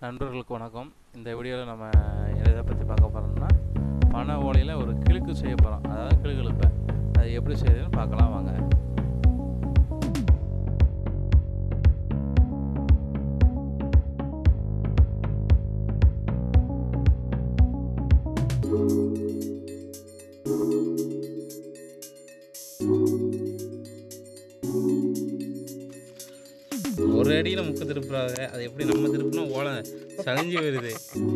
நண்பர்களுக்கு வணக்கம் இந்த வீடியோவில் நம்ம எதை பற்றி பார்க்க போகிறோம்னா பனை ஓலையில் ஒரு கிழுக்கு செய்ய போகிறோம் அதாவது கிழுகிழுப்பை அது எப்படி செய்யுதுன்னு பார்க்கலாம் வாங்க ஒரு அடியில் முக்கு திருப்புறாங்க அது எப்படி நம்ம திருப்பினா ஓலை சளிஞ்சு வருது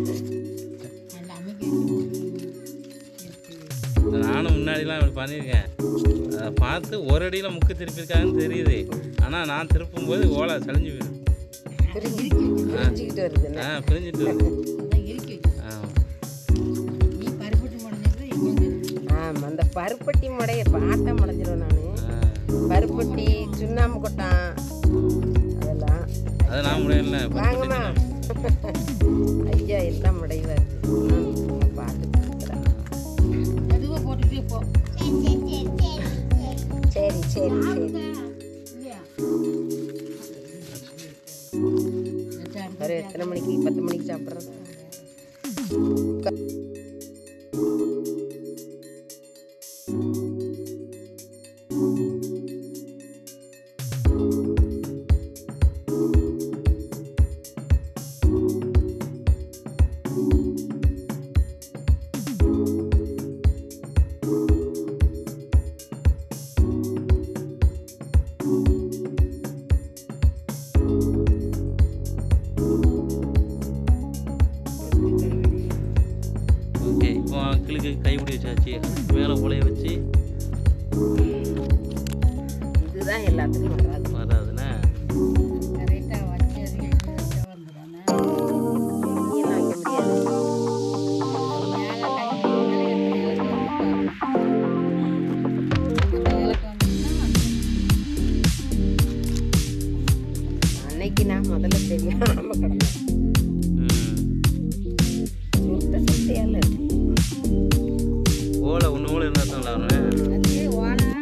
நானும் முன்னாடிலாம் இப்படி பண்ணியிருக்கேன் அதை பார்த்து ஒரு அடியில் முக்கு திருப்பியிருக்காங்கன்னு தெரியுது ஆனால் நான் திருப்பும்போது ஓலை சளிஞ்சு போயிடுது பிரிஞ்சுக்கிட்டு வருது ஆ பிரிஞ்சிட்டு வருது ஆ ஆமாம் அந்த பருப்பட்டி முடைய பார்த்தா முளைஞ்சிரும் நான் ஆ. பருப்பட்டி சுண்ணாம்பு கொட்டான் அதெல்லாம் அது நான் முடியல வாங்கம்மா ஐயா எல்லாம் முடைவார் பார்த்துட்டு இருக்கிறேன் சரி சரி சரி ஒரு எத்தனை மணிக்கு பத்து மணிக்கு சாப்பிட்றது ஓகே இப்போ கிளுக்கு கைப்பிடி வச்சாச்சு மேலே உலைய வச்சு இதுதான் எல்லாத்துக்கும் வராது வராதுண்ணே நீலாம் வைக்க முடியாது அன்னைக்கு நான் முதல்ல தெரியாம கிடந்தேன் ம் சுத்த சுத்தையால இருக்கு ஓலை ஒன்று ஓலை இருந்தால் தான் விளாட்றேன்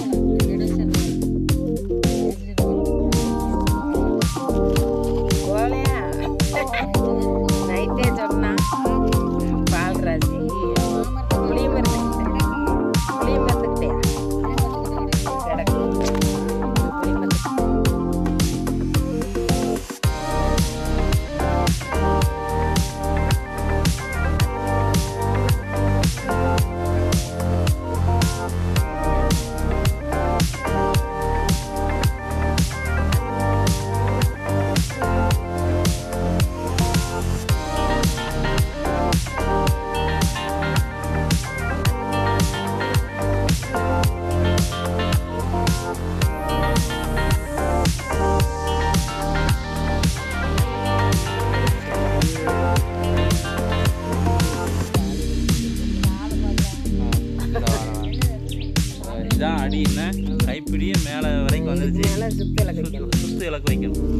போலையா நைட்டே சொன்னா பால்ராஜி புளிய மருந்து புளிய மருந்துக்கிட்டே கிடக்கு புளிய மருந்து இதான் அடி என்ன கைப்பிடியே மேலே வரைக்கும் வந்துருச்சு மேலே சுத்தல வைக்கணும் சுத்து இலக்கு வைக்கணும்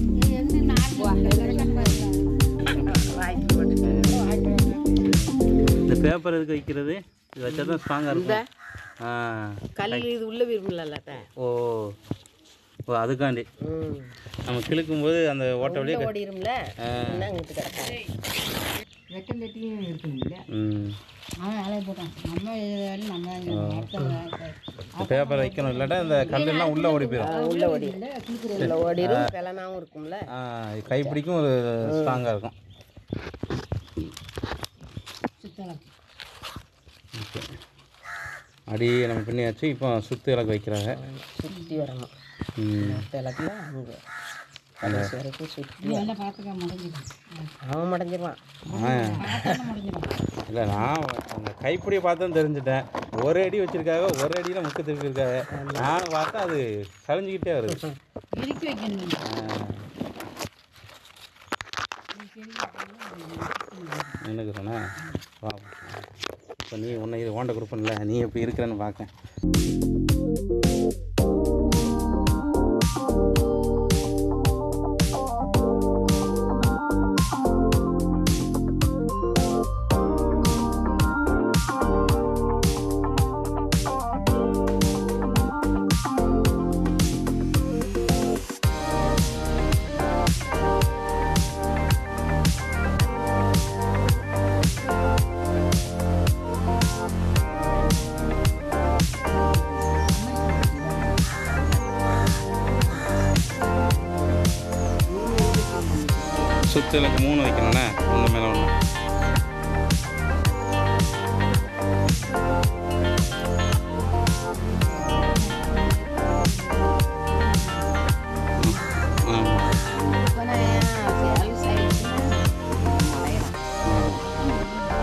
வாய்ப்பு போட்டுட்டு இந்த பேப்பர் எதுக்கு வைக்கிறது இது வச்சா தான் ஸ்ட்ராங்காக இந்த இருக்கும் ஆ கல் இது உள்ள விரும்பல ஓ ஓ அதுக்காண்டி ம் நம்ம கிழக்கும் போது அந்த ஓட்டை வழியே க- ஓடிரும்ல இன்னும் அங்கிட்டு கிடக்காது ம் பேப்பர் வைக்கணும் இல்லாட்டா இந்த கல்லெல்லாம் உள்ளே ஓடி போயிடும் உள்ள ஓடி உள்ள ஓடிரும் கிளனாவும் இருக்கும்ல ஆ, கைப்பிடிக்கும் ஒரு ஸ்ட்ராங்காக இருக்கும் ஓகே அடி நம்ம பின்னியாச்சு இப்போ சுத்து இலக்கு வைக்கிறாங்க சுற்றி வரணும் ம். கிழக்குல அங்கே அந்த வரைக்கும் சுற்றி அவன் மடைஞ்சிருவான் ஆ இல்லை நான் அந்த கைப்பிடியை பார்த்து தான் தெரிஞ்சுட்டேன் ஒரு அடி வச்சிருக்காங்க ஒரு அடியில் முக்கு திருப்பியிருக்காங்க நான் பார்த்தா அது கலைஞ்சிக்கிட்டே வருது எனக்கு சொன்ன வா இப்போ நீ உன்னை இது ஓண்ட கொடுப்பன்ல நீ எப்படி இருக்கிறேன்னு பார்க்க குத்து எனக்கு மூணு வைக்கணும்ண்ணே ஒன்று மேலே ஒன்று ஆமாம் இப்போ நான் சேல்ஸ் ஆகிடுச்சுன்னா முளையலாம்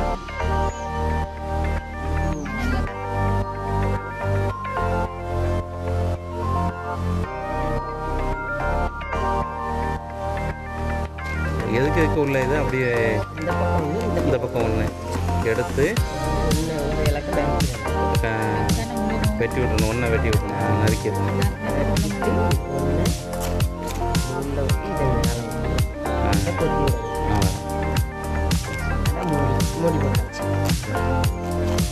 எதுக்கு எதுக்கு உள்ள இது அப்படியே இந்த பக்கம் ஒன்று இந்த இந்த பக்கம் ஒன்று எடுத்து ஒன்று ஒரு இலக்கு நறுக்கிறேன் க- வெட்டி விட்டுணும் ஒன்றை வெட்டி விட்டுணும் நறுக்கிடணும் ஒன்று உள்ள ஊற்றி இதை மேலே ஊற்றி கொத்தி விடணும் ஆ அதான் மூடி மூடி போட்டாச்சு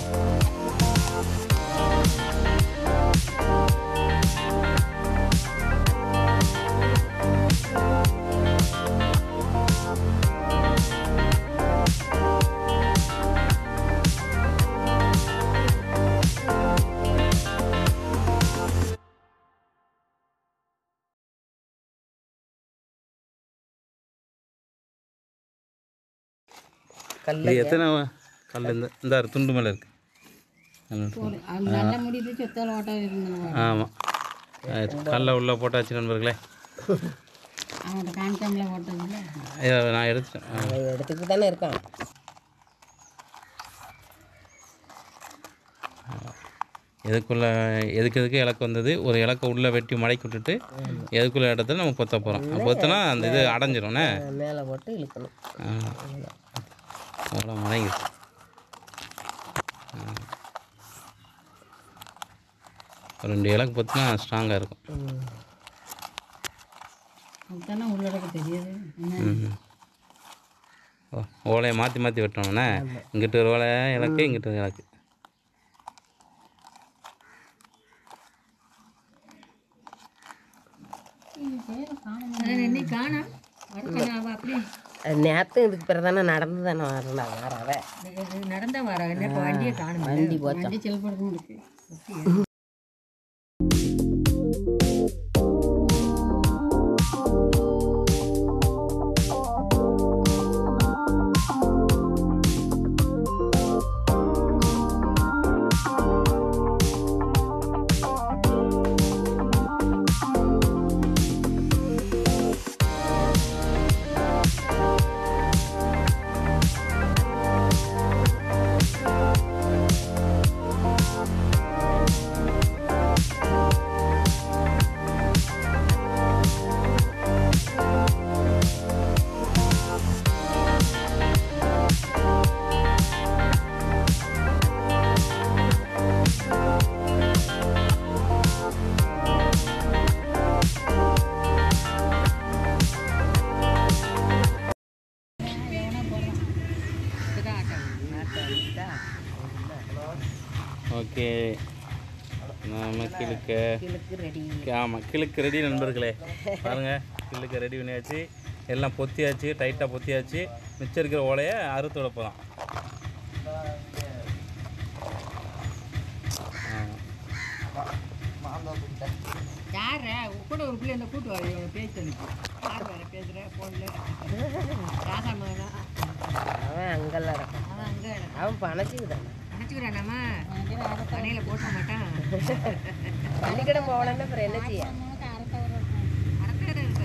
கல்ல இது எத்தனை கல் இந்த இந்த துண்டு மேலே இருக்கு நல்ல முடிவு சொத்தால் ஓட்டம் இருந்தது ஆமாம் கல்லை உள்ளே போட்டாச்சு நண்பர்களே அவன்கிட்ட காமிக்காமல ஓட்டதில்ல இதை நான் எடுத்துட்டேன் ஆ. அவன் எடுத்துக்கிட்டு தானே இருக்கான் எதுக்குள்ளே எதுக்கு எதுக்கு இலக்கு வந்தது ஒரு இலக்கை உள்ளே வெட்டி மடக்கி விட்டுட்டு எதுக்குள்ள இடத்துல நம்ம கொத்த போகிறோம் கொத்தினா அந்த இது அடைஞ்சிரும்ண்ணே மேலே போட்டு இழுக்கணும் அவ்வளோ மடங்கி ரெண்டு இலக்கு பொத்துனா ஸ்ட்ராங்காக இருக்கும் ம். அதுதானே உள்ளடக்க தெரியாது என்ன ம். ஓ ஓலையை மாற்றி மாற்றி வெட்டணும்ண்ணே இங்கிட்டு ஒரு ஓலை இலக்கு இங்கிட்டு ஒரு இலக்கு இன்னைக்கு காணா அடுத்த நாள் அப்படி அது நேற்று இதுக்கு பிறகு தானே நடந்து தானே வரலாம் வரவே நடந்தா வர என்ன இப்போ வண்டியை காணும் வண்டி போச்சா வண்டி செல்படுக்கும் இருக்கு ஓகே நாம கிழுக்க இழுக்கு ரெடி ஆமாம் கிழுக்கு ரெடி நண்பர்களே பாருங்கள் கிழுக்கு ரெடி பண்ணியாச்சு எல்லாம் பொத்தியாச்சு டைட்டாக பொத்தியாச்சு மிச்சம் இருக்கிற ஓலையை அறுத்து விட போகிறோம் யார கூட ஒரு பிள்ளை இந்த கூட்டு வர இவனை பேச்சு அனுப்பி யார் வேற பேசுகிற ஃபோனில் ராசா மகனா அவன் அங்கெல்லாம் இருக்கான் அவன் அங்கே அவன் பணச்சுக்கு தானே நினச்சிக்கிறானாமா கடையில் போட்ட மாட்டான் பள்ளிக்கூடம் போகலன்னா அப்புறம் என்ன செய்ய அரசேர இருக்க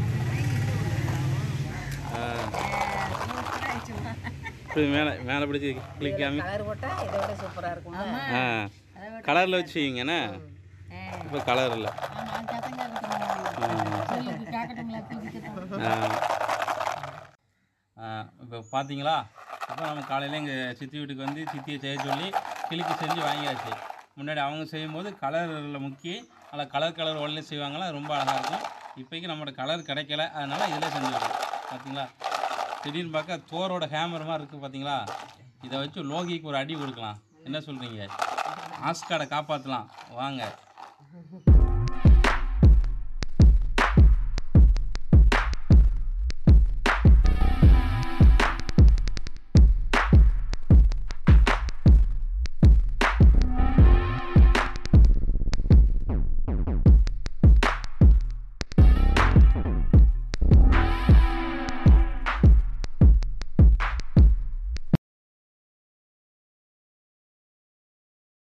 இப்படி மேலே மேலே பிடிச்சி கிளிக் காமி கலர் போட்டால் இதை விட சூப்பராக இருக்குமா ஆ கலரில் வச்சு வைங்கண்ணே இப்போ கலர் இல்லை இப்போ பார்த்தீங்களா இப்போ நம்ம காலையில் எங்கள் சித்தி வீட்டுக்கு வந்து சித்தியை செய்ய சொல்லி கிளிக்கு செஞ்சு வாங்கியாச்சு முன்னாடி அவங்க செய்யும்போது கலரில் முக்கி அதில் கலர் கலர் உடனே செய்வாங்களா ரொம்ப அழகாக இருக்கும் இப்போக்கி நம்மளோட கலர் கிடைக்கல அதனால் இதில் செஞ்சுருக்கோம் பார்த்தீங்களா திடீர்னு பார்க்க தோரோட ஹேமர் மாதிரி இருக்குது பார்த்தீங்களா இதை வச்சு லோகிக்கு ஒரு அடி கொடுக்கலாம் என்ன சொல்கிறீங்க ஆஸ்காரை காப்பாற்றலாம் வாங்க